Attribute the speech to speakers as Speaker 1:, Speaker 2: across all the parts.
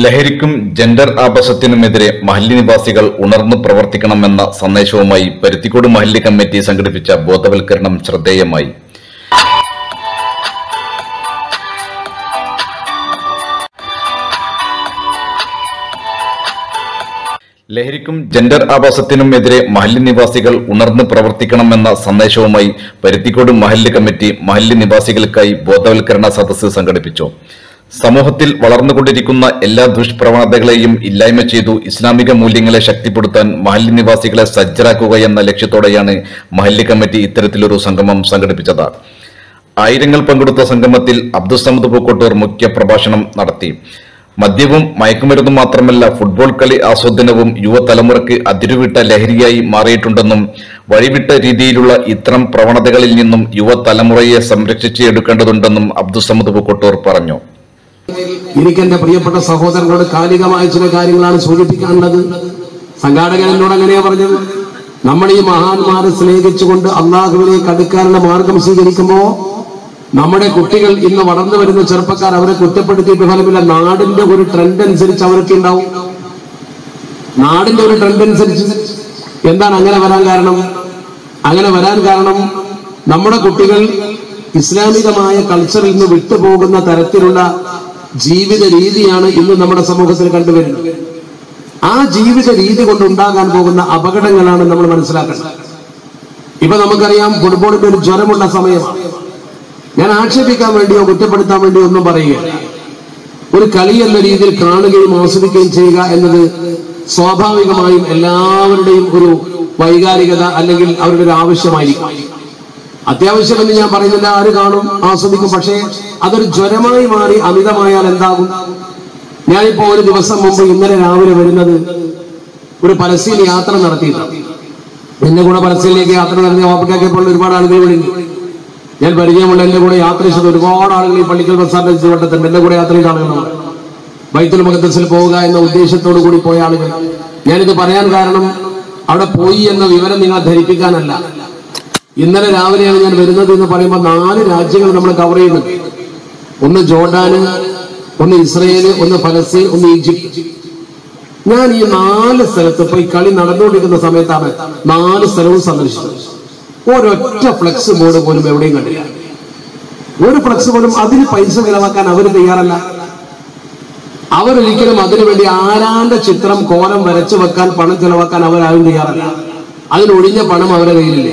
Speaker 1: ലഹരിക്കും gender ആഭാസത്തിനുമെതിരെ Mahalli നിവാസികൾ ഉണർന്നു പ്രവർത്തിക്കണമെന്ന സന്ദേശവുമായി പരുത്തിക്കോട് മഹല്ലി കമ്മിറ്റി സംഘടിപ്പിച്ച ബോധവൽക്കരണം ശ്രദ്ധേയമായി ലഹരിക്കും ജെൻഡർ ആഭാസത്തിനുമെതിരെ മഹല്ലി നിവാസികൾ ഉണർന്നു പ്രവർത്തിക്കണമെന്ന സന്ദേശവുമായി പരുത്തിക്കോട് മഹല്ലി കമ്മിറ്റി മഹല്ലി നിവാസികൾക്കായി ബോധവൽക്കരണ സദസ്സ് സംഘടിപ്പിച്ചു സമൂഹത്തിൽ വളർന്നുകൊണ്ടിരിക്കുന്ന എല്ലാ ദുഷ്പ്രവണതകളെയും ഇല്ലായ്മ ചെയ്തു ഇസ്ലാമിക മൂല്യങ്ങളെ ശക്തിപ്പെടുത്താൻ മഹല്ലി നിവാസികളെ സജ്ജരാക്കുക എന്ന ലക്ഷ്യത്തോടെയാണ് മഹല്ലി കമ്മിറ്റി ഇത്തരത്തിലൊരു സംഗമം സംഘടിപ്പിച്ചത് ആയിരങ്ങൾ പങ്കെടുത്ത സംഗമത്തിൽ അബ്ദുസമദ് പൂക്കോട്ടൂർ മുഖ്യ പ്രഭാഷണം നടത്തി മദ്യവും മയക്കുമരുന്നും മാത്രമല്ല ഫുട്ബോൾ കളി ആസ്വാദനവും യുവതലമുറയ്ക്ക് അതിരുവിട്ട ലഹരിയായി മാറിയിട്ടുണ്ടെന്നും വഴിവിട്ട രീതിയിലുള്ള ഇത്തരം പ്രവണതകളിൽ നിന്നും യുവതലമുറയെ സംരക്ഷിച്ചെടുക്കേണ്ടതുണ്ടെന്നും അബ്ദുസമദ് പൂക്കോട്ടൂർ പറഞ്ഞു
Speaker 2: എനിക്ക് എന്റെ പ്രിയപ്പെട്ട സഹോദരനോട് കാലികമായ ചില കാര്യങ്ങളാണ് സൂചിപ്പിക്കാനുള്ളത് സംഘാടകൻ എന്നോട് അങ്ങനെയാ പറഞ്ഞത് നമ്മൾ ഈ മഹാന്മാരെ സ്നേഹിച്ചുകൊണ്ട് അള്ളാഹുവിലേക്ക് അടുക്കാനുള്ള മാർഗം സ്വീകരിക്കുമ്പോ നമ്മുടെ കുട്ടികൾ ഇന്ന് വളർന്നു വരുന്ന ചെറുപ്പക്കാർ അവരെ കുറ്റപ്പെടുത്തിയിട്ട് ഫലമില്ല നാടിന്റെ ഒരു ട്രെൻഡ് അനുസരിച്ച് അവർക്ക് ഉണ്ടാവും നാടിന്റെ ഒരു ട്രെൻഡ് അനുസരിച്ച് എന്താണ് അങ്ങനെ വരാൻ കാരണം അങ്ങനെ വരാൻ കാരണം നമ്മുടെ കുട്ടികൾ ഇസ്ലാമികമായ കൾച്ചറിൽ നിന്ന് വിട്ടുപോകുന്ന തരത്തിലുള്ള ജീവിത രീതിയാണ് ഇന്ന് നമ്മുടെ സമൂഹത്തിൽ കണ്ടുവരുന്നത് ആ ജീവിത രീതി കൊണ്ടുണ്ടാകാൻ പോകുന്ന അപകടങ്ങളാണ് നമ്മൾ മനസ്സിലാക്കേണ്ടത് ഇപ്പൊ നമുക്കറിയാം ഫുട്ബോളിന്റെ ഒരു ജ്വരമുള്ള സമയമാണ് ഞാൻ ആക്ഷേപിക്കാൻ വേണ്ടിയോ കുറ്റപ്പെടുത്താൻ വേണ്ടിയോ ഒന്നും പറയുകയില്ല ഒരു കളി എന്ന രീതിയിൽ കാണുകയും ആസ്വദിക്കുകയും ചെയ്യുക എന്നത് സ്വാഭാവികമായും എല്ലാവരുടെയും ഒരു വൈകാരികത അല്ലെങ്കിൽ അവരുടെ ഒരു ആവശ്യമായിരിക്കും അത്യാവശ്യമെന്ന് ഞാൻ പറയുന്നില്ല ആര് കാണും ആസ്വദിക്കും പക്ഷേ അതൊരു ജ്വരമായി മാറി അമിതമായാൽ എന്താകും ഞാനിപ്പോ ഒരു ദിവസം മുമ്പ് ഇന്നലെ രാവിലെ വരുന്നത് ഒരു പലസ്തീൻ യാത്ര നടത്തിയിട്ടുണ്ട് എന്റെ കൂടെ പലസ്തീനിലേക്ക് യാത്ര നടത്തിയ ഓപ്പക്കാക്കിയപ്പോൾ ഒരുപാട് ആളുകൾ വിളിച്ചു ഞാൻ പരിചയമുള്ള എന്റെ കൂടെ യാത്ര ചെയ്ത ഒരുപാട് ആളുകൾ ഈ പള്ളിക്കൽ ബസാറിന്റെ ചുവട്ടത്തുണ്ട് എന്റെ കൂടെ യാത്ര ചെയ്ത ആളുകളാണ് ബൈത്തുൽ മുഖദ്സിൽ പോവുക എന്ന ഉദ്ദേശത്തോടു കൂടി പോയ ആളുകൾ ഞാനിത് പറയാൻ കാരണം അവിടെ പോയി എന്ന വിവരം നിങ്ങളെ ധരിപ്പിക്കാനല്ല ഇന്നലെ രാവിലെയാണ് ഞാൻ വരുന്നത് എന്ന് പറയുമ്പോൾ നാല് രാജ്യങ്ങൾ നമ്മൾ കവർ ചെയ്യുന്നുണ്ട് ഒന്ന് ജോർഡാന് ഒന്ന് ഇസ്രയേല് ഒന്ന് ഫലസ്തീൻ ഒന്ന് ഈജിപ്ത് ഞാൻ ഈ നാല് സ്ഥലത്ത് ഇപ്പൊ ഈ കളി നടന്നുകൊണ്ടിരിക്കുന്ന സമയത്താണ് നാല് സ്ഥലവും സന്ദർശിച്ചത് ഒരൊറ്റ ഫ്ലെക്സ് ബോർഡ് പോലും എവിടെയും കണ്ടില്ല ഒരു ഫ്ലെക്സ് പോലും അതിന് പൈസ ചെലവാക്കാൻ അവർ തയ്യാറല്ല അവരൊരിക്കലും അതിനുവേണ്ടി ആരാന്റെ ചിത്രം കോലം വരച്ചു വെക്കാൻ പണം ചെലവാക്കാൻ അവരാരും തയ്യാറല്ല അതിനൊഴിഞ്ഞ പണം അവരുടെ കയ്യിലില്ല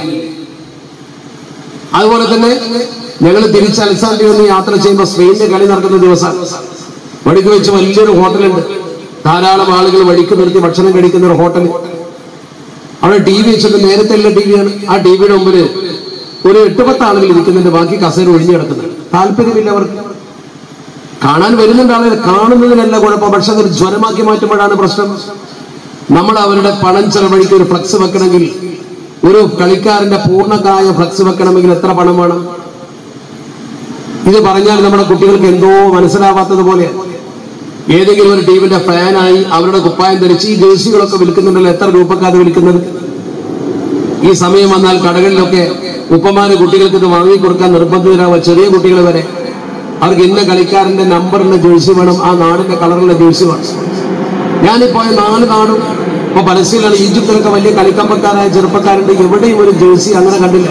Speaker 2: അതുപോലെ തന്നെ ഞങ്ങൾ തിരിച്ച് അലക്സാണ്ട്രിയ ഒന്ന് യാത്ര ചെയ്യുമ്പോൾ സ്പെയിനിന്റെ കളി നടക്കുന്ന ദിവസം വഴിക്ക് വെച്ച് വലിയൊരു ഹോട്ടലുണ്ട് ധാരാളം ആളുകൾ വഴിക്ക് നിർത്തി ഭക്ഷണം കഴിക്കുന്ന ഒരു ഹോട്ടൽ അവിടെ ടി വി വെച്ചിട്ട് നേരത്തെ ഉള്ള ടി വിയാണ് ആ ടി വിയുടെ മുമ്പിൽ ഒരു എട്ട് പത്ത് ആളുകൾ ഇരിക്കുന്നുണ്ട് ബാക്കി കസേര ഒഴിഞ്ഞു കിടക്കുന്നുണ്ട് താല്പര്യമില്ല അവർക്ക് കാണാൻ വരുന്നുണ്ട് ആളുകൾ കാണുന്നതിനല്ല കുഴപ്പം പക്ഷെ അതൊരു ജ്വരമാക്കി മാറ്റുമ്പോഴാണ് പ്രശ്നം നമ്മൾ അവരുടെ പണം ചെലവഴിക്ക് ഒരു ഫ്ലക്സ് വെക്കണമെങ്കിൽ ഒരു കളിക്കാരന്റെ പൂർണ്ണകായ ഫ്ലക്സ് വെക്കണമെങ്കിൽ എത്ര പണം വേണം ഇത് പറഞ്ഞാൽ നമ്മുടെ കുട്ടികൾക്ക് എന്തോ മനസ്സിലാവാത്തത് പോലെ ഏതെങ്കിലും ഒരു ടീമിന്റെ ഫാനായി അവരുടെ കുപ്പായം ധരിച്ച് ഈ ജേഴ്സികളൊക്കെ വിൽക്കുന്നുണ്ടല്ലോ എത്ര രൂപക്കാത് വിൽക്കുന്നത് ഈ സമയം വന്നാൽ കടകളിലൊക്കെ ഉപ്പമാര് കുട്ടികൾക്ക് ഇത് വാങ്ങിക്കൊടുക്കാൻ നിർബന്ധിതരാവുക ചെറിയ കുട്ടികൾ വരെ അവർക്ക് ഇന്ന കളിക്കാരന്റെ നമ്പറിന്റെ ജേഴ്സി വേണം ആ നാടിന്റെ കളറുള്ള ജേഴ്സി വേണം ഞാനിപ്പോ നാല് നാടും ഇപ്പൊ പലസ്തീനിലാണ് ഈജിപ്തിലൊക്കെ വലിയ കളിക്കമ്പക്കാരായ ചെറുപ്പക്കാരുണ്ട് എവിടെയും ഒരു ജേഴ്സി അങ്ങനെ കണ്ടില്ല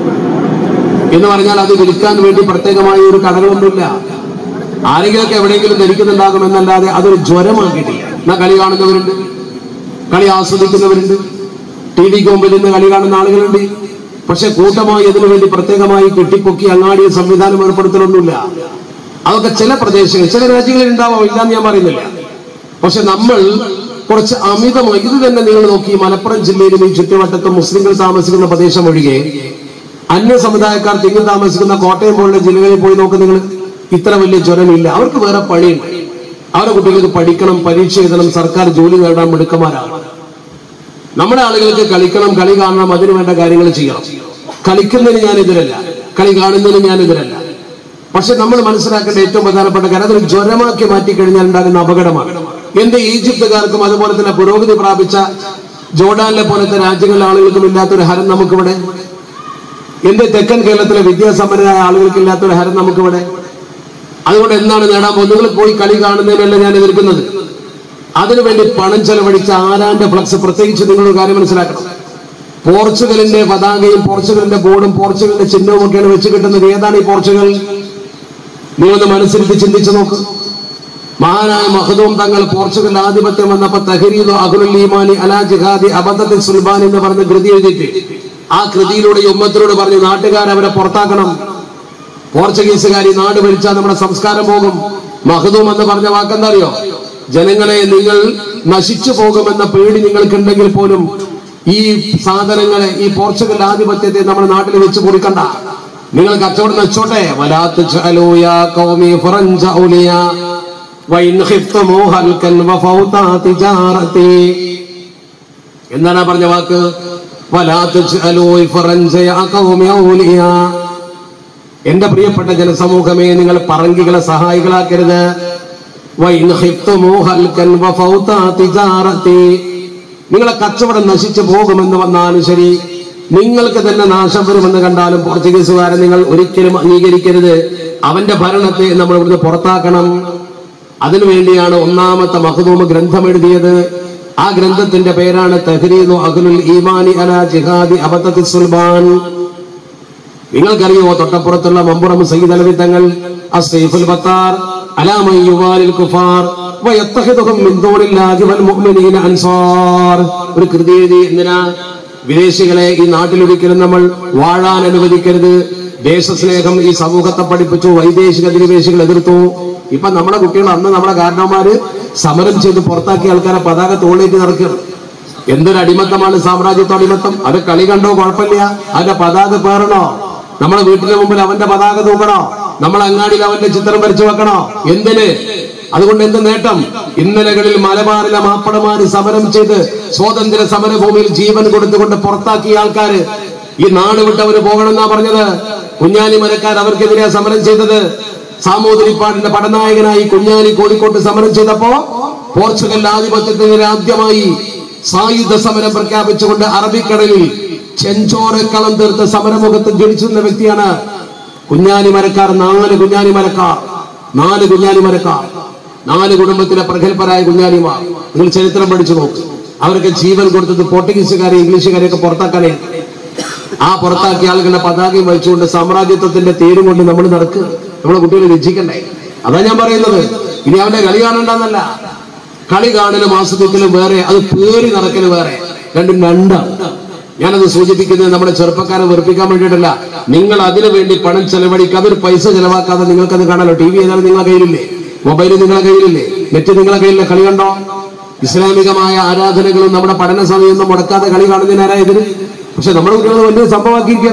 Speaker 2: എന്ന് പറഞ്ഞാൽ അത് വിൽക്കാൻ വേണ്ടി പ്രത്യേകമായ ഒരു കടകളൊന്നുമില്ല ആരെങ്കിലൊക്കെ എവിടെയെങ്കിലും ധരിക്കുന്നുണ്ടാകും എന്നല്ലാതെ അതൊരു ജ്വരമാക്കിയിട്ടില്ല എന്നാ കളി കാണുന്നവരുണ്ട് കളി ആസ്വദിക്കുന്നവരുണ്ട് ടി വിക്ക് മുമ്പിൽ നിന്ന് കളി കാണുന്ന ആളുകളുണ്ട് പക്ഷെ കൂട്ടമായി ഇതിനു വേണ്ടി പ്രത്യേകമായി കെട്ടിപ്പൊക്കി അങ്ങാടിയ സംവിധാനം ഏർപ്പെടുത്തലൊന്നുമില്ല അതൊക്കെ ചില പ്രദേശങ്ങൾ ചില രാജ്യങ്ങളിൽ ഉണ്ടാവാം ഇല്ലാന്ന് ഞാൻ പറയുന്നില്ല പക്ഷെ നമ്മൾ കുറച്ച് അമിതമായി ഇത് തന്നെ നിങ്ങൾ നോക്കി മലപ്പുറം ജില്ലയിലും ഈ ചുറ്റുവട്ടത്തും മുസ്ലിങ്ങൾ താമസിക്കുന്ന പ്രദേശം ഒഴികെ അന്യ സമുദായക്കാർ തിങ്ങി താമസിക്കുന്ന കോട്ടയം പോലുള്ള ജില്ലകളിൽ പോയി നോക്ക് നിങ്ങൾ ഇത്ര വലിയ ജ്വരമില്ല അവർക്ക് വേറെ പണിയുണ്ട് അവരുടെ കുട്ടികൾക്ക് പഠിക്കണം പരീക്ഷ എഴുതണം സർക്കാർ ജോലി നേടാൻ മിടുക്കന്മാരാണ് നമ്മുടെ ആളുകൾക്ക് കളിക്കണം കളി കാണണം അതിനു വേണ്ട കാര്യങ്ങൾ ചെയ്യണം കളിക്കുന്നതിന് ഞാൻ എതിരല്ല കളി കാണുന്നതിന് ഞാൻ എതിരല്ല പക്ഷെ നമ്മൾ മനസ്സിലാക്കേണ്ട ഏറ്റവും പ്രധാനപ്പെട്ട കാര്യം അതൊരു ജ്വരമാക്കി മാറ്റി കഴിഞ്ഞാൽ ഉണ്ടാകുന്ന അപകടമാണ് എന്റെ ഈജിപ്തുകാർക്കും അതുപോലെ തന്നെ പുരോഗതി പ്രാപിച്ച ജോർഡാനിലെ പോലത്തെ രാജ്യങ്ങളിലെ ആളുകൾക്കും ഇല്ലാത്തൊരു ഹരം നമുക്കിവിടെ എന്റെ തെക്കൻ കേരളത്തിലെ വിദ്യാസമ്പന്നരായ ആളുകൾക്ക് ഇല്ലാത്തൊരു ഹരം നമുക്കിവിടെ അതുകൊണ്ട് എന്താണ് നേടാൻ പോകുന്നത് നിങ്ങൾ പോയി കളി കാണുന്നതിനല്ല ഞാൻ എതിർക്കുന്നത് അതിനുവേണ്ടി പണം ചെലവഴിച്ച ആരാന്റെ ഫ്ലക്സ് പ്രത്യേകിച്ച് നിങ്ങളൊരു കാര്യം മനസ്സിലാക്കണം പോർച്ചുഗലിന്റെ പതാകയും പോർച്ചുഗലിന്റെ ബോർഡും പോർച്ചുഗലിന്റെ ചിഹ്നവും ഒക്കെയാണ് വെച്ച് കിട്ടുന്നത് ഏതാണ് ഈ പോർച്ചുഗൽ നിങ്ങളൊന്ന് മനസ്സിരുത്തി ചിന്തിച്ചു നോക്ക് മഹാനായ മഹദൂം തങ്ങൾ പോർച്ചുഗൽ ആധിപത്യം വന്നപ്പോ തഹരീദ് അഹുലുൽ ഈമാനി അലാ ജിഹാദി അബദ്ധത്തിൽ സുൽബാൻ എന്ന് പറഞ്ഞ കൃതി എഴുതിയിട്ട് ആ കൃതിയിലൂടെ ഈ ഉമ്മത്തിനോട് പറഞ്ഞു നാട്ടുകാർ അവരെ പുറത്താക്കണം പോർച്ചുഗീസുകാർ ഈ നാട് ഭരിച്ചാൽ നമ്മുടെ സംസ്കാരം പോകും മഹദൂം എന്ന് പറഞ്ഞ വാക്കെന്താ അറിയോ ജനങ്ങളെ നിങ്ങൾ നശിച്ചു പോകുമെന്ന പേടി നിങ്ങൾക്കുണ്ടെങ്കിൽ പോലും ഈ സാധനങ്ങളെ ഈ പോർച്ചുഗൽ ആധിപത്യത്തെ നമ്മുടെ നാട്ടിൽ വെച്ച് കുറിക്കണ്ട നിങ്ങൾ കച്ചവടം നച്ചോട്ടെ വലാത്ത് ജഅലൂ യാ ഖൗമി ഫറഞ്ച ഔലിയ വൈൻ ഖിഫ്തുമൂ ഹൽകൻ വഫൗതാ തിജാറതി എന്താണ് ആ പറഞ്ഞ വാക്ക് വലാത്ത് ജഅലൂ ഫറഞ്ച യാ ഖൗമി ഔലിയ എന്റെ പ്രിയപ്പെട്ട ജനസമൂഹമേ നിങ്ങൾ പറങ്കികളെ സഹായികളാക്കരുത് വൈൻ ഖിഫ്തുമൂ ഹൽകൻ വഫൗതാ തിജാറതി നിങ്ങളെ കച്ചവടം നശിച്ചു പോകുമെന്ന് വന്നാലും ശരി നിങ്ങൾക്ക് തന്നെ നാശം വരുമെന്ന് കണ്ടാലും പോർച്ചുഗീസുകാരെ നിങ്ങൾ ഒരിക്കലും അംഗീകരിക്കരുത് അവന്റെ ഭരണത്തെ നമ്മൾ ഇവിടുന്ന് പുറത്താക്കണം അതിനുവേണ്ടിയാണ് ഒന്നാമത്തെ മഹദൂമ ഗ്രന്ഥം എഴുതിയത് ആ ഗ്രന്ഥത്തിന്റെ പേരാണ് തഹ്രീദു അഹ്ലുൽ ഈമാനി അല ജിഹാദി അബദ്ധത്തി സുൽബാൻ നിങ്ങൾക്കറിയോ തൊട്ടപ്പുറത്തുള്ള മമ്പുറം സയ്യിദ് അലവി തങ്ങൾ അസ്സൈഫുൽ ബത്താർ അലാമ യുവാലിൽ കുഫാർ വയത്തഹിദുഹും മിൻ ദൂനില്ലാഹി വൽ മുഅ്മിനീന അൻസാർ ഒരു കൃതി എഴുതി എന്തിനാ വിദേശികളെ ഈ നാട്ടിലൊരിക്കലും നമ്മൾ വാഴാൻ അനുവദിക്കരുത് ദേശസ്നേഹം ഈ സമൂഹത്തെ പഠിപ്പിച്ചു വൈദേശിക അധിനിവേശികൾ എതിർത്തു ഇപ്പൊ നമ്മുടെ കുട്ടികൾ അന്ന് നമ്മുടെ കാരണവന്മാര് സമരം ചെയ്ത് പുറത്താക്കിയ ആൾക്കാരെ പതാക തോളേറ്റ് നടക്കുകയാണ് എന്തൊരു അടിമത്തമാണ് സാമ്രാജ്യത്വ അടിമത്തം അത് കളി കണ്ടോ കുഴപ്പമില്ല അതിന്റെ പതാക പേറണോ നമ്മളെ വീട്ടിന് മുമ്പിൽ അവന്റെ പതാക തൂക്കണോ നമ്മളെ അങ്ങാടിയിൽ അവന്റെ ചിത്രം വരച്ചു വെക്കണോ എന്തിന് അതുകൊണ്ട് എന്ത് നേട്ടം ഇന്നലകളിൽ മലബാറിലെ മാപ്പടമാര് സമരം ചെയ്ത് സ്വാതന്ത്ര്യ സമരഭൂമിയിൽ ജീവൻ കൊടുത്തുകൊണ്ട് പുറത്താക്കിയ ആൾക്കാര് ഈ നാട് വിട്ടവര് പോകണമെന്നാ പറഞ്ഞത് കുഞ്ഞാലി മരക്കാർ അവർക്കെതിരെ സമരം ചെയ്തത് സാമൂതിരിപ്പാടിന്റെ പടനായകനായി കുഞ്ഞാലി കോഴിക്കോട്ട് സമരം ചെയ്തപ്പോ പോർച്ചുഗൽ ആധിപത്യത്തിനെതിരെ ആദ്യമായി സായുധ സമരം പ്രഖ്യാപിച്ചുകൊണ്ട് അറബിക്കടലിൽ ചെഞ്ചോരക്കളം തീർത്ത സമരമുഖത്ത് ജനിച്ചിരുന്ന വ്യക്തിയാണ് കുഞ്ഞാലി മരക്കാർ നാല് കുഞ്ഞാലി മരക്കാർ നാല് കുഞ്ഞാലി മരക്കാർ നാല് കുടുംബത്തിലെ പ്രഗത്ഭരായ കുഞ്ഞാലിമാർ നിങ്ങൾ ചരിത്രം പഠിച്ചു നോക്ക് അവർക്ക് ജീവൻ കൊടുത്തത് പോർട്ടുഗീസുകാരെ ഇംഗ്ലീഷുകാരെയൊക്കെ പുറത്താക്കാനേ ആ പുറത്താക്കിയ ആളുകളുടെ പതാകയും വഹിച്ചുകൊണ്ട് സാമ്രാജ്യത്വത്തിന്റെ തേരും കൊണ്ട് നമ്മൾ നടക്കുക നമ്മളെ കുട്ടികൾ രചിക്കണ്ടേ അതാ ഞാൻ പറയുന്നത് ഇനി അവന്റെ കളി കാണണ്ടെന്നല്ല കളി കാണലും ആസ്വദിക്കലും വേറെ അത് പേറി നടക്കല് വേറെ രണ്ടും രണ്ടാണ് ഞാനത് സൂചിപ്പിക്കുന്നത് നമ്മുടെ ചെറുപ്പക്കാരെ വെറുപ്പിക്കാൻ വേണ്ടിയിട്ടല്ല നിങ്ങൾ അതിനു വേണ്ടി പണം ചെലവഴിക്കാതെ ഒരു പൈസ ചെലവാക്കാതെ നിങ്ങൾക്കത് കാണാലോ ടി വി ഏതായാലും നിങ്ങളെ കയ്യിലില്ലേ മൊബൈൽ നിങ്ങളെ കയ്യിലില്ലേ നെറ്റ് നിങ്ങളെ കയ്യിലെ കളി കണ്ടോ ഇസ്ലാമികമായ ആരാധനകളും നമ്മുടെ പഠന സമയമൊന്നും മുടക്കാതെ കളി കാണുന്നതിനാരാ എതിര് പക്ഷെ നമ്മുടെ കുട്ടികൾ വലിയ സംഭവമാക്കിയിരിക്കാം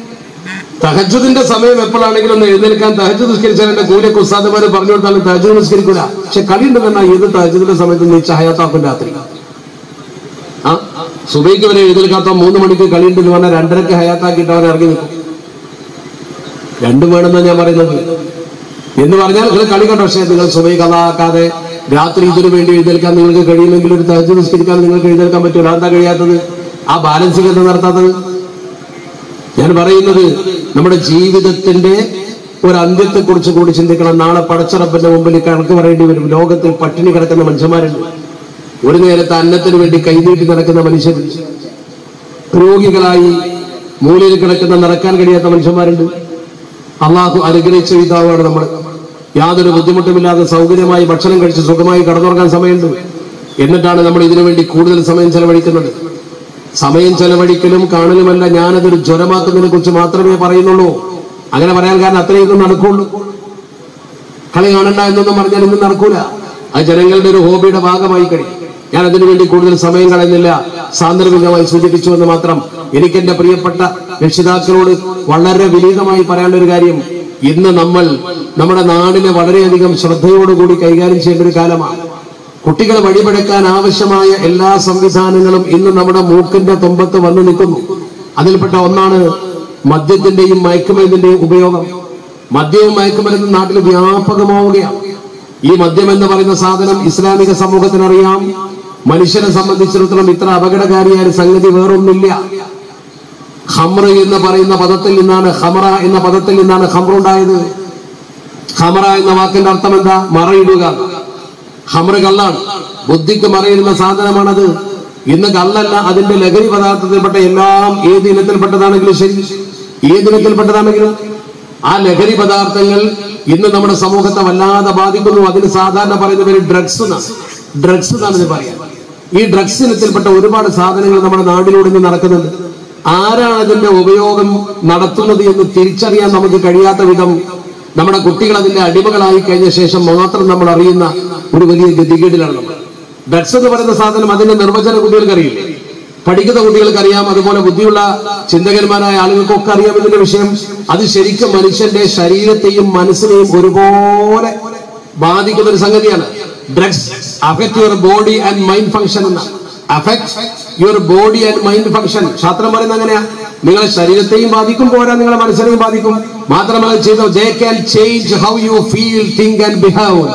Speaker 2: തഹജുദിന്റെ സമയം എപ്പോഴാണെങ്കിലും ഒന്ന് എഴുന്നേൽക്കാൻ തഹജ് നിസ്കരിച്ചാൽ എന്റെ കൂലിയൊക്കെ ഉസ്താദമാര് പറഞ്ഞു കൊടുത്താലും തഹജുദ് നിസ്കരിക്കൂല പക്ഷെ കളി ഉണ്ടെന്നാ ഏത് തഹജുദിന്റെ സമയത്ത് നീ ചായത്താക്കും രാത്രി ആ സുബൈക്ക് വരെ എഴുന്നേൽക്കാത്ത മൂന്ന് മണിക്ക് കളി ഉണ്ടെന്ന് പറഞ്ഞാൽ രണ്ടരക്ക് ഹയാത്താക്കിയിട്ട് അവൻ ഇറങ്ങി നിൽക്കും രണ്ടും വേണമെന്നാണ് ഞാൻ പറയുന്നത് എന്ന് പറഞ്ഞാൽ നിങ്ങൾ കളി കണ്ട പക്ഷേ നിങ്ങൾ സുബൈ കഥാക്കാതെ രാത്രി ഇതിനു വേണ്ടി എഴുന്നേൽക്കാൻ നിങ്ങൾക്ക് കഴിയുമെങ്കിൽ ഒരു തഹജ് നിസ്കരിക്കാൻ നിങ്ങൾക്ക് എഴുന്നേൽക്കാൻ പറ്റുമല്ലോ എന്താ കഴിയാത്തത് ആ ബാലൻസിംഗ് എന്താ നടത്താത്തത് ഞാൻ പറയുന്നത് നമ്മുടെ ജീവിതത്തിന്റെ ഒരു അന്ത്യത്തെ കുറിച്ച് കൂടി ചിന്തിക്കണം നാളെ പടച്ചറപ്പിന്റെ മുമ്പിൽ കണക്ക് പറയേണ്ടി വരും ലോകത്തിൽ പട്ടിണി കിടക്കുന്ന മനുഷ്യന്മാരുണ്ട് ഒരു നേരത്തെ അന്നത്തിന് വേണ്ടി കൈനീട്ടി നടക്കുന്ന മനുഷ്യർ രോഗികളായി മൂലയിൽ കിടക്കുന്ന നടക്കാൻ കഴിയാത്ത മനുഷ്യന്മാരുണ്ട് അള്ളാഹു അനുഗ്രഹിച്ച വിധാവാണ് നമ്മൾ യാതൊരു ബുദ്ധിമുട്ടുമില്ലാതെ സൗകര്യമായി ഭക്ഷണം കഴിച്ച് സുഖമായി കടന്നുറങ്ങാൻ സമയമുണ്ട് എന്നിട്ടാണ് നമ്മൾ ഇതിനു വേണ്ടി കൂടുതൽ സമയം ചെലവഴിക്കുന്നത് സമയം ചെലവഴിക്കലും കാണലുമല്ല ഞാനതൊരു ജ്വരമാക്കുന്നതിനെ കുറിച്ച് മാത്രമേ പറയുന്നുള്ളൂ അങ്ങനെ പറയാൻ കാരണം അത്രയൊന്നും നടക്കുള്ളൂ കളി കാണണ്ട എന്നൊന്നും പറഞ്ഞാൽ ഇന്നും നടക്കൂല അത് ജനങ്ങളുടെ ഒരു ഹോബിയുടെ ഭാഗമായി കഴിയും ഞാൻ അതിനു വേണ്ടി കൂടുതൽ സമയം കളയുന്നില്ല സാന്ദർഭികമായി സൂചിപ്പിച്ചു എന്ന് മാത്രം എനിക്ക് എന്റെ പ്രിയപ്പെട്ട രക്ഷിതാക്കളോട് വളരെ വിനീതമായി പറയാനുള്ള ഒരു കാര്യം ഇന്ന് നമ്മൾ നമ്മുടെ നാടിനെ വളരെയധികം ശ്രദ്ധയോടുകൂടി കൈകാര്യം ചെയ്യേണ്ട ഒരു കാലമാണ് കുട്ടികൾ വഴിപെടുക്കാൻ ആവശ്യമായ എല്ലാ സംവിധാനങ്ങളും ഇന്ന് നമ്മുടെ മൂക്കിന്റെ തുമ്പത്ത് വന്നു നിൽക്കുന്നു അതിൽപ്പെട്ട ഒന്നാണ് മദ്യത്തിന്റെയും മയക്കുമരുന്നിന്റെയും ഉപയോഗം മദ്യവും മയക്കുമരുന്നും നാട്ടിൽ വ്യാപകമാവുകയാണ് ഈ മദ്യം എന്ന് പറയുന്ന സാധനം ഇസ്ലാമിക സമൂഹത്തിനറിയാം മനുഷ്യനെ സംബന്ധിച്ചിടത്തോളം ഇത്ര അപകടകാരിയായ ഒരു സംഗതി വേറൊന്നില്ല ഹമ്ര എന്ന് പറയുന്ന പദത്തിൽ നിന്നാണ് ഹമറ എന്ന പദത്തിൽ നിന്നാണ് ഹമ്ര ഉണ്ടായത് ഹമറ എന്ന വാക്കിന്റെ അർത്ഥം എന്താ മറയിടുക ഹമറ് കള്ളാണ് ബുദ്ധിക്ക് മറയിടുന്ന സാധനമാണത് ഇന്ന് കള്ളല്ല അതിന്റെ ലഹരി പദാർത്ഥത്തിൽപ്പെട്ട എല്ലാം ഏത് ഇനത്തിൽപ്പെട്ടതാണെങ്കിലും ശരി ഏത് ഇനത്തിൽപ്പെട്ടതാണെങ്കിലും ആ ലഹരി പദാർത്ഥങ്ങൾ ഇന്ന് നമ്മുടെ സമൂഹത്തെ വല്ലാതെ ബാധിക്കുന്നു അതിന് സാധാരണ പറയുന്ന പേര് ഡ്രഗ്സ് എന്നാണ് ഡ്രഗ്സ് എന്നാണ് ഇത് പറയാം ഈ ഡ്രഗ്സ് ഇനത്തിൽപ്പെട്ട ഒരുപാട് സാധനങ്ങൾ നമ്മുടെ നാട്ടിലൂടെ ഇന്ന് നടക്കുന്നുണ്ട് ആരാണ് അതിന്റെ ഉപയോഗം നടത്തുന്നത് എന്ന് തിരിച്ചറിയാൻ നമുക്ക് കഴിയാത്ത വിധം നമ്മുടെ കുട്ടികൾ അതിന്റെ അടിമകളായി കഴിഞ്ഞ ശേഷം മാത്രം നമ്മൾ അറിയുന്ന ഒരു വലിയ ഗതികേടിലാണ് നമ്മൾ ഡ്രഗ്സ് എന്ന് പറയുന്ന സാധനം അതിന്റെ നിർവചന കുട്ടികൾക്ക് അറിയില്ല പഠിക്കുന്ന കുട്ടികൾക്ക് അറിയാം അതുപോലെ ബുദ്ധിയുള്ള ചിന്തകന്മാരായ ആളുകൾക്കൊക്കെ അറിയാം ഇതിന്റെ വിഷയം അത് ശരിക്കും മനുഷ്യന്റെ ശരീരത്തെയും മനസ്സിനെയും ഒരുപോലെ ബാധിക്കുന്ന ഒരു സംഗതിയാണ് drugs affect your body and mind function എന്ന affect your body and mind function ശാസ്ത്രം പറയുന്നത് അങ്ങനെയാ നിങ്ങളെ ശരീരത്തെയും ബാധിക്കും പോരാ നിങ്ങളെ മനസ്സിനെയും ബാധിക്കും മാത്രമല്ല ചെയ്തോ they can change how you feel think and behave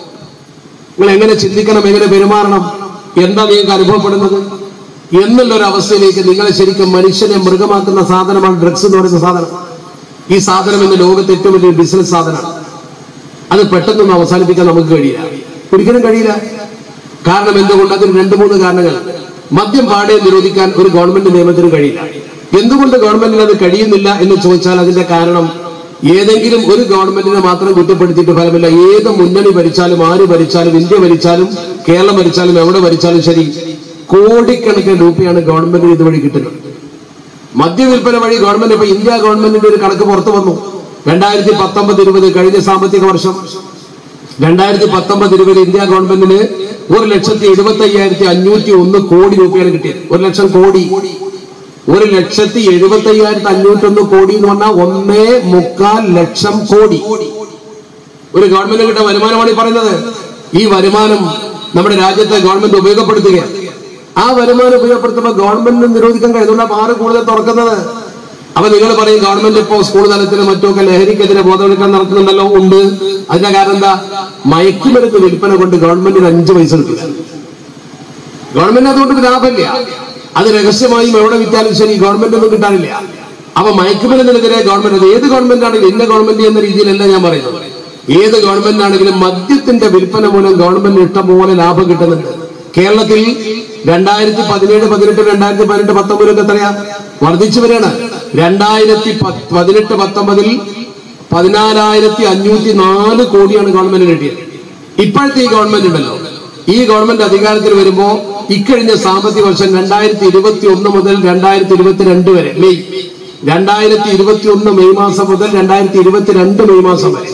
Speaker 2: നിങ്ങൾ എങ്ങനെ ചിന്തിക്കണം എങ്ങനെ പെരുമാറണം എന്താ നിങ്ങൾക്ക് അനുഭവപ്പെടുന്നത് എന്നുള്ള ഒരു അവസ്ഥയിലേക്ക് നിങ്ങളെ ശരിക്കും മനുഷ്യനെ മൃഗമാക്കുന്ന സാധനമാണ് ഡ്രഗ്സ് എന്ന് പറയുന്ന സാധനം ഈ സാധനം ഇന്ന് ലോകത്തെ ഏറ്റവും വലിയ ബിസിനസ് സാധനമാണ് അത് പെട്ടെന്നൊന്നും അവസാനിപ്പിക്കാൻ നമുക്ക് കഴിയില്ല ഒരിക്കലും കഴിയില്ല കാരണം എന്തുകൊണ്ട് അതിന് രണ്ട് മൂന്ന് കാരണങ്ങൾ മദ്യം പാടെ നിരോധിക്കാൻ ഒരു ഗവൺമെന്റ് നിയമത്തിന് കഴിയില്ല എന്തുകൊണ്ട് ഗവൺമെന്റിന് അത് കഴിയുന്നില്ല എന്ന് ചോദിച്ചാൽ അതിന്റെ കാരണം ഏതെങ്കിലും ഒരു ഗവൺമെന്റിനെ മാത്രം കുറ്റപ്പെടുത്തിയിട്ട് ഫലമില്ല ഏത് മുന്നണി ഭരിച്ചാലും ആര് ഭരിച്ചാലും ഇന്ത്യ ഭരിച്ചാലും കേരളം ഭരിച്ചാലും എവിടെ ഭരിച്ചാലും ശരി കോടിക്കണക്കിന് രൂപയാണ് ഗവൺമെന്റിന് ഇതുവഴി കിട്ടുന്നത് മദ്യവിൽപ്പന വഴി ഗവൺമെന്റ് ഇപ്പൊ ഇന്ത്യ ഗവൺമെന്റിന്റെ ഒരു കണക്ക് പുറത്തു വന്നു രണ്ടായിരത്തി പത്തൊമ്പത് ഇരുപത് കഴിഞ്ഞ സാമ്പത്തിക വർഷം രണ്ടായിരത്തി പത്തൊമ്പത് ഇരുപത് ഇന്ത്യ ഗവൺമെന്റിന് ഒരു ലക്ഷത്തി എഴുപത്തി അയ്യായിരത്തി അഞ്ഞൂറ്റി ഒന്ന് കോടി രൂപയാണ് കിട്ടിയത് ഒരു ലക്ഷം കോടി ഒരു ലക്ഷത്തി എഴുപത്തി അയ്യായിരത്തി അഞ്ഞൂറ്റി ഒന്ന് കോടി എന്ന് പറഞ്ഞാൽ ഒന്നേ മുക്കാൽ ലക്ഷം കോടി ഒരു ഗവൺമെന്റ് കിട്ടുന്ന വരുമാനമാണ് ഈ പറയുന്നത് ഈ വരുമാനം നമ്മുടെ രാജ്യത്തെ ഗവൺമെന്റ് ഉപയോഗപ്പെടുത്തുകയാണ് ആ വരുമാനം ഉപയോഗപ്പെടുത്തുമ്പോൾ ഗവൺമെന്റിന് നിരോധിക്കാൻ കഴിയുന്ന മാറ് കൂടുതൽ തുറക്കുന്നത് അപ്പൊ നിങ്ങൾ പറയും ഗവൺമെന്റ് ഇപ്പോ സ്കൂൾ തലത്തിലും മറ്റുമൊക്കെ ലഹരിക്കെതിരെ ബോധവൽക്കരണം നടത്തുന്നുണ്ടല്ലോ ഉണ്ട് അതിന്റെ കാരണം എന്താ മയക്കുമരുന്ന് വിൽപ്പന കൊണ്ട് ഗവൺമെന്റിന് അഞ്ച് പൈസ കിട്ടില്ല ഗവൺമെന്റ് അതുകൊണ്ട് ലാഭമില്ല അത് രഹസ്യമായും എവിടെ വിറ്റാലും ശരി ഗവൺമെന്റ് ഒന്നും കിട്ടാനില്ല അപ്പൊ മയക്കുമരുന്നിനെതിരെ ഗവൺമെന്റ് അത് ഏത് ഗവൺമെന്റ് ആണെങ്കിലും ഇന്ന ഗവൺമെന്റ് എന്ന രീതിയിലല്ല ഞാൻ പറയുന്നത് ഏത് ഗവൺമെന്റ് ആണെങ്കിലും മദ്യത്തിന്റെ വിൽപ്പന മൂലം ഗവൺമെന്റിന് ഇഷ്ടംപോലെ ലാഭം കിട്ടുന്നുണ്ട് കേരളത്തിൽ രണ്ടായിരത്തി പതിനേഴ് പതിനെട്ട് രണ്ടായിരത്തി പതിനെട്ട് പത്തൊമ്പതിലൊക്കെ എത്രയാ വർദ്ധിച്ചു വരികയാണ് രണ്ടായിരത്തി പത്ത് പതിനെട്ട് പത്തൊമ്പതിൽ പതിനാലായിരത്തി അഞ്ഞൂറ്റി നാല് കോടിയാണ് ഗവൺമെന്റ് കിട്ടിയത് ഇപ്പോഴത്തെ ഈ ഗവൺമെന്റ് ഉണ്ടല്ലോ ഈ ഗവൺമെന്റ് അധികാരത്തിൽ വരുമ്പോ ഇക്കഴിഞ്ഞ സാമ്പത്തിക വർഷം രണ്ടായിരത്തി ഇരുപത്തി ഒന്ന് മുതൽ രണ്ടായിരത്തി ഇരുപത്തിരണ്ട് വരെ മെയ് രണ്ടായിരത്തി ഇരുപത്തി ഒന്ന് മെയ് മാസം മുതൽ രണ്ടായിരത്തി ഇരുപത്തിരണ്ട് മെയ് മാസം വരെ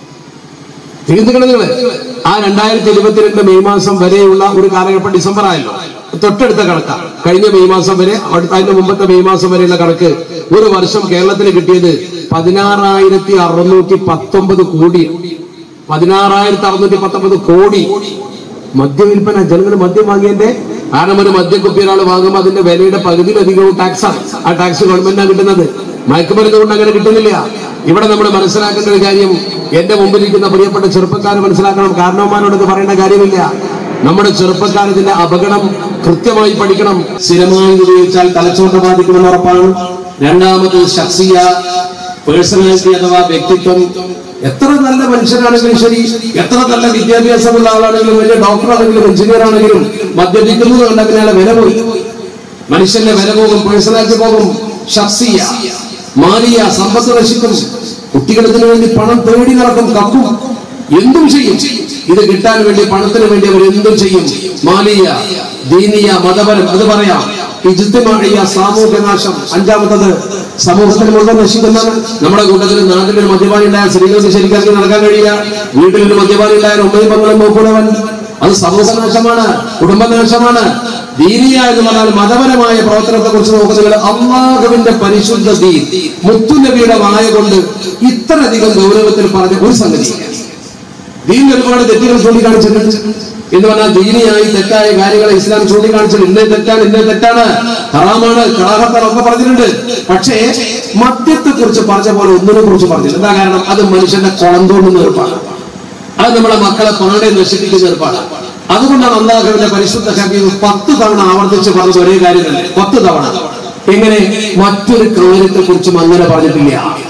Speaker 2: ചിന്തിക്കണം നിങ്ങള് ആ രണ്ടായിരത്തി ഇരുപത്തിരണ്ട് മെയ് മാസം വരെയുള്ള ഒരു കാലഘട്ടം ഡിസംബർ ആയല്ലോ തൊട്ടടുത്ത കണക്കാണ് കഴിഞ്ഞ മെയ് മാസം വരെ അടുത്ത അതിന്റെ മുമ്പത്തെ മെയ് മാസം വരെയുള്ള കണക്ക് ഒരു വർഷം കേരളത്തിന് കിട്ടിയത് പതിനാറായിരത്തി അറുന്നൂറ്റി പത്തൊമ്പത് കോടി പതിനാറായിരത്തി അറുന്നൂറ്റി പത്തൊമ്പത് കോടി മദ്യവിൽപ്പന ജനങ്ങൾ മദ്യം വാങ്ങിയതിന്റെ കാരണം ഒരു മദ്യക്കുപ്പി ഒരാൾ വാങ്ങുമ്പോൾ അതിന്റെ വിലയുടെ പകുതിയിലധികവും ടാക്സാണ് ആ ടാക്സ് ഗവൺമെന്റിനാണ് കിട്ടുന്നത് മയക്കുമരുന്ന് കൊണ്ട് അങ്ങനെ കിട്ടുന്നില്ല ഇവിടെ നമ്മൾ മനസ്സിലാക്കേണ്ട ഒരു കാര്യം എന്റെ മുമ്പിലിരിക്കുന്ന പ്രിയപ്പെട്ട ചെറുപ്പക്കാർ മനസ്സിലാക്കണം കാരണവന്മാരോട് ഇത് പറയേണ്ട കാര്യമില്ല നമ്മുടെ ചെറുപ്പക്കാരത്തിന്റെ അപകടം കൃത്യമായി പഠിക്കണം സ്ഥിരമായി ഉപയോഗിച്ചാൽ തലച്ചോറിനെ ബാധിക്കുമെന്ന് ഉറപ്പാണ് രണ്ടാമത് ശക്സിയ പേഴ്സണാലിറ്റി അഥവാ വ്യക്തിത്വം എത്ര നല്ല മനുഷ്യനാണെങ്കിലും ശരി എത്ര നല്ല വിദ്യാഭ്യാസമുള്ള ആളാണെങ്കിലും വലിയ ഡോക്ടറാണെങ്കിലും എഞ്ചിനീയർ ആണെങ്കിലും മദ്യപിക്കുന്നത് കണ്ട പിന്നെ അയാളെ വില പോയി മനുഷ്യന്റെ വില പോകും പേഴ്സണാലിറ്റി പോകും ശക്സിയ മാലിയ സമ്പത്ത് നശിക്കും കുട്ടികൾ ഇതിനു വേണ്ടി പണം തേടി നടക്കും കക്കും എന്തും ചെയ്യും ഇത് കിട്ടാൻ വേണ്ടി പണത്തിന് വേണ്ടി അവർ എന്തും ചെയ്യും മാലിയ ദീനിയ മതപരം അത് പറയാം ഇജ്തിമാഴിയ സാമൂഹ്യ നാശം അഞ്ചാമത്തത് സമൂഹത്തിന് മുഴുവൻ നശിക്കുന്നത് നമ്മുടെ കൂട്ടത്തിൽ നാട്ടിലൊരു മദ്യപാനി ഉണ്ടായ സ്ത്രീകൾക്ക് ശരിക്കാക്കി നടക്കാൻ കഴിയില്ല വീട്ടിലൊരു മദ്യപാനി ഉണ്ടായ ഉമ്മയും പങ്ങളും നോക്കുന്നവൻ അത് സമൂഹനാശമാണ് കുടുംബനാശമാണ് ദീനിയ എന്ന് പറഞ്ഞാൽ മതപരമായ പ്രവർത്തനത്തെ കുറിച്ച് നോക്കുന്നത് അള്ളാഹുവിന്റെ പരിശുദ്ധ ദീൻ മുത്തുനബിയുടെ വായ കൊണ്ട് ഇത്രയധികം ഗൗരവത്തിൽ പറഞ്ഞ ഒരു സംഗതിയാണ് ദീൻ ഒരുപാട് തെറ്റുകൾ ചൂണ്ടിക്കാണിച്ചിട്ടുണ്ട് എന്ന് പറഞ്ഞാൽ ദീനിയായി തെറ്റായ കാര്യങ്ങളെ ഇസ്ലാം ചൂണ്ടിക്കാണിച്ചിട്ടുണ്ട് ഇന്നേ തെറ്റാണ് ഇന്നേ തെറ്റാണ് ഹറാമാണ് കടാഹത്താണ് ഒക്കെ പറഞ്ഞിട്ടുണ്ട് പക്ഷേ മദ്യത്തെ കുറിച്ച് പറഞ്ഞ പോലെ ഒന്നിനെ കുറിച്ച് പറഞ്ഞില്ല എന്താ കാരണം അത് മനുഷ്യന്റെ കുളം തോണ്ടുന്ന ഏർപ്പാണ് അത് നമ്മുടെ മക്കളെ പാടെ നശിപ്പിക്കുന്ന ഏർപ്പാണ് അതുകൊണ്ടാണ് അള്ളാഹുവിന്റെ പരിശുദ്ധ ഹബീബ് പത്ത് തവണ ആവർത്തിച്ച് പറഞ്ഞ ഒരേ കാര്യം തന്നെ പത്ത് തവണ എങ്ങനെ മറ്റൊരു കാര്യത്തെ കുറിച്ചും അങ്ങനെ പറഞ്ഞിട്ടില്ല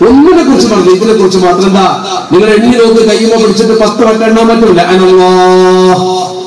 Speaker 2: ഒന്നിനെ കുറിച്ച് പറഞ്ഞു ഇതിനെ കുറിച്ച് മാത്രം എന്താ നിങ്ങൾ എണ്ണി നോക്ക് കയ്യുമ്പോ പിടിച്ചിട്ട് പത്ത് വട്ടം എണ്ണാൻ പറ്റൂല അനല്ലാഹ്.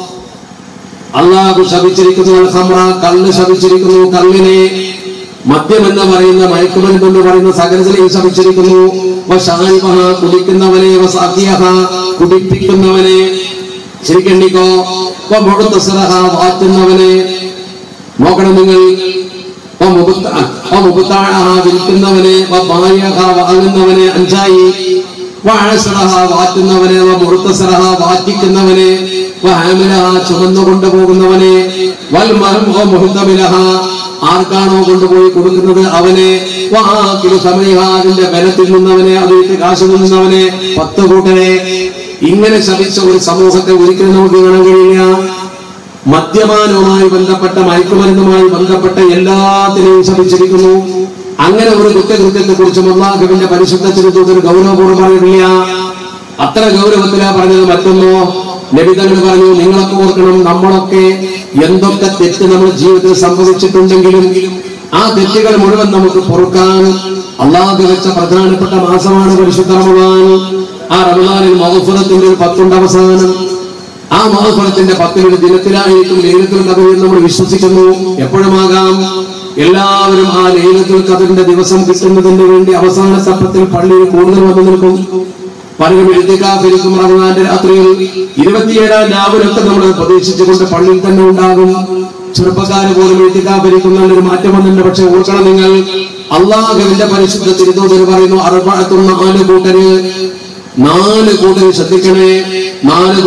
Speaker 2: അള്ളാഹു ശപിച്ചിരിക്കുന്നു അൽ ഖംറ കല്ല് ശപിച്ചിരിക്കുന്നു കല്ലിനെ മദ്യം എന്ന് പറയുന്ന മയക്കുമരുന്ന് എന്ന് പറയുന്ന സകലത്തിനെയും ശപിച്ചിരിക്കുന്നു വശാരിബഹ കുടിക്കുന്നവനെ വസാക്കിയഹ കുടിപ്പിക്കുന്നവനെ ശരിക്കെണ്ണിക്കോ മുഖത്തസറഹ വാറ്റുന്നവനെ നോക്കണം നിങ്ങൾ വമുബത്ത- വമുബത്താഴഹ വിൽക്കുന്നവനെ വബായഹ വാങ്ങുന്നവനെ അഞ്ചായി വഅസറഹ വാറ്റുന്നവനെ വമുഅത്തസറഹ വാറ്റിക്കുന്നവനെ വഹാമിലഹ ചുമന്നു കൊണ്ടുപോകുന്നവനെ വൽമഹം വമുഹ്തമിലഹ ആർക്കാണോ കൊണ്ടുപോയി കൊടുക്കുന്നത് അവനെ വാക്കിലു സമയഹ അതിന്റെ ബല തിന്നുന്നവനെ അതിട്ട് കാശ് തിന്നുന്നവനെ പത്ത് കൂട്ടരെ ഇങ്ങനെ ശപിച്ച ഒരു സമൂഹത്തെ ഒരിക്കലും നമുക്ക് കാണാൻ കഴിയില്ല മദ്യപാനവുമായി ബന്ധപ്പെട്ട മയക്കുമരുന്നുമായി ബന്ധപ്പെട്ട എല്ലാത്തിനെയും ശപിച്ചിരിക്കുന്നു അങ്ങനെ ഒരു കുറ്റകൃത്യത്തെ കുറിച്ച് അള്ളാഹുവിന്റെ പരിശുദ്ധ ചരിത്രത്തിൽ ഗൗരവപൂർവ്വം പറഞ്ഞിട്ടില്ല അത്ര ഗൗരവത്തിലാ പറഞ്ഞത് മറ്റൊന്നോ നബിതങ്ങൾ പറഞ്ഞു നിങ്ങളൊക്കെ ഓർക്കണം നമ്മളൊക്കെ എന്തൊക്കെ തെറ്റ് നമ്മുടെ ജീവിതത്തിൽ സംഭവിച്ചിട്ടുണ്ടെങ്കിലും ആ തെറ്റുകൾ മുഴുവൻ നമുക്ക് പൊറുക്കാൻ അള്ളാഹു വെച്ച പ്രധാനപ്പെട്ട മാസമാണ് പരിശുദ്ധ റമദാൻ ആ റമദാനിൽ മഹഫുറത്തിന്റെ ഒരു പത്തുണ്ട് അവസാനം ആ മഹഫലത്തിന്റെ പത്തിനൊരു ദിനത്തിലായിരിക്കും ലൈലത്തുൽ കദർ എന്ന് നമ്മൾ വിശ്വസിക്കുന്നു എപ്പോഴുമാകാം എല്ലാവരും ആ ലൈലത്തുൽ കദറിന്റെ ദിവസം കിട്ടുന്നതിന് വേണ്ടി അവസാന തപ്പത്തിൽ പള്ളിയിൽ കൂടുതൽ വന്നു നിൽക്കും പലരും എഴുതിക്കാതിരിക്കും റമദാന്റെ രാത്രിയിൽ ഇരുപത്തിയേഴാം രാവിലൊക്കെ നമ്മൾ പ്രതീക്ഷിച്ചുകൊണ്ട് പള്ളിയിൽ തന്നെ ഉണ്ടാകും ചെറുപ്പക്കാര് പോലും എഴുതിക്കാതിരിക്കുന്ന ഒരു മാറ്റം വന്നിട്ടുണ്ട് പക്ഷെ ഓർക്കണം നിങ്ങൾ അള്ളാഹുവിന്റെ പരിശുദ്ധ തിരുതോതിൽ പറയുന്നു അറുപത്തുന്ന നാല് കൂട്ടര് നാല് കൂട്ടര് ശ്രദ്ധിക്കണേ നാല്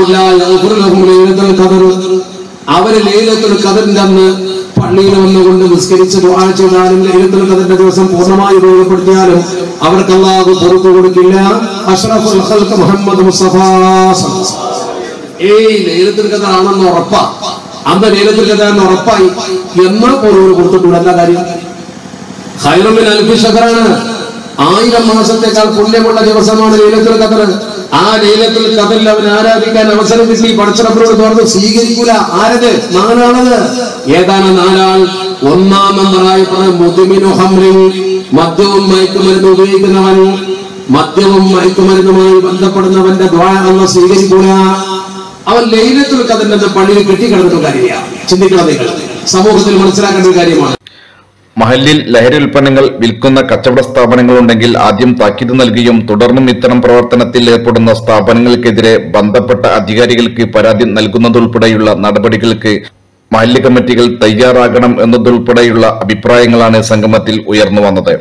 Speaker 2: കഥർ അവര് ലൈലത്തുൽ കഥറിന്റെ അന്ന് പള്ളിയിൽ വന്നുകൊണ്ട് നിസ്കരിച്ച് ദുആ ചെയ്താലും ലൈലത്തുൽ കഥറിന്റെ ദിവസം പൂർണ്ണമായി ഉപയോഗപ്പെടുത്തിയാലും അവർക്ക് അള്ളാഹു പുറത്തു കൊടുക്കില്ല അഷ്റഫുൽ ഖൽഖ് മുഹമ്മദ് മുസ്തഫ സല്ലല്ലാഹു അലൈഹി വസല്ലം. ഏയ് ലൈലത്തുൽ കഥർ ആണെന്ന് ഉറപ്പാ അന്ന് ലൈലത്തുൽ കഥർ എന്ന് ഉറപ്പായി എന്നാൽ പോലും ഒരു കൊടുത്തിട്ടുള്ള എന്താ കാര്യം ഖൈറുമിൻ അൽഫി ഷഹറാണ് ആയിരം മാസത്തേക്കാൾ പുണ്യമുള്ള ദിവസമാണ് ലൈലത്തുൽ ഖദർ ആ ലൈലത്തുൽ ഖദറിൽ അവൻ ആരാധിക്കാൻ അവസരം കിട്ടി പടച്ചറപ്പിനോട് തുറന്ന് സ്വീകരിക്കൂല ആരത് നാലാളത് ഏതാണ് നാലാൾ ഒന്നാം നമ്പറായി പറഞ്ഞ മുദിമിനു ഹംറിൻ മദ്യവും മയക്കുമരുന്ന് ഉപയോഗിക്കുന്നവൻ മദ്യവും മയക്കുമരുന്നുമായി ബന്ധപ്പെടുന്നവന്റെ ദ്വാര അന്ന് സ്വീകരിക്കൂല അവൻ ലൈലത്തുൽ ഖദറിന്റെ പള്ളിയിൽ കെട്ടിക്കിടന്നിട്ട് കാര്യമില്ല ചിന്തിക്കണം നിങ്ങൾ സമൂഹത്തിൽ മനസ്സിലാക്കേണ്ട ഒരു കാര്യമാണ്
Speaker 1: മഹല്ലിൽ ലഹരി ഉൽപ്പന്നങ്ങൾ വിൽക്കുന്ന കച്ചവട സ്ഥാപനങ്ങളുണ്ടെങ്കിൽ ആദ്യം താക്കീത് നൽകുകയും തുടർന്നും ഇത്തരം പ്രവർത്തനത്തിൽ ഏർപ്പെടുന്ന സ്ഥാപനങ്ങൾക്കെതിരെ ബന്ധപ്പെട്ട അധികാരികൾക്ക് പരാതി നൽകുന്നതുൾപ്പെടെയുള്ള നടപടികൾക്ക് മഹല്ല് കമ്മിറ്റികൾ തയ്യാറാകണം എന്നതുൾപ്പെടെയുള്ള അഭിപ്രായങ്ങളാണ് സംഗമത്തിൽ ഉയർന്നു വന്നത്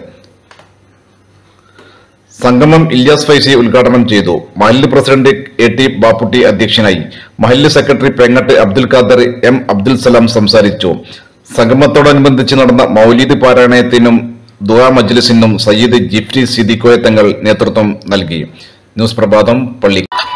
Speaker 1: സംഗമം ഇല്യാസ് ഫൈസി ഉദ്ഘാടനം ചെയ്തു മഹല്ല് പ്രസിഡന്റ് എ ടി ബാപ്പുട്ടി അധ്യക്ഷനായി മഹല്ല് സെക്രട്ടറി പേങ്ങട്ട് അബ്ദുൽ ഖാദർ എം അബ്ദുൽ സലാം സംസാരിച്ചു സംഗമത്തോടനുബന്ധിച്ച് നടന്ന മൗലീദ് പാരായണത്തിനും ദുആ മജ്ലിസിനും സയ്യിദ് ജിഫ്രി സിദിക്കോയ തങ്ങൾ നേതൃത്വം നൽകി ന്യൂസ് പ്രഭാതം പള്ളി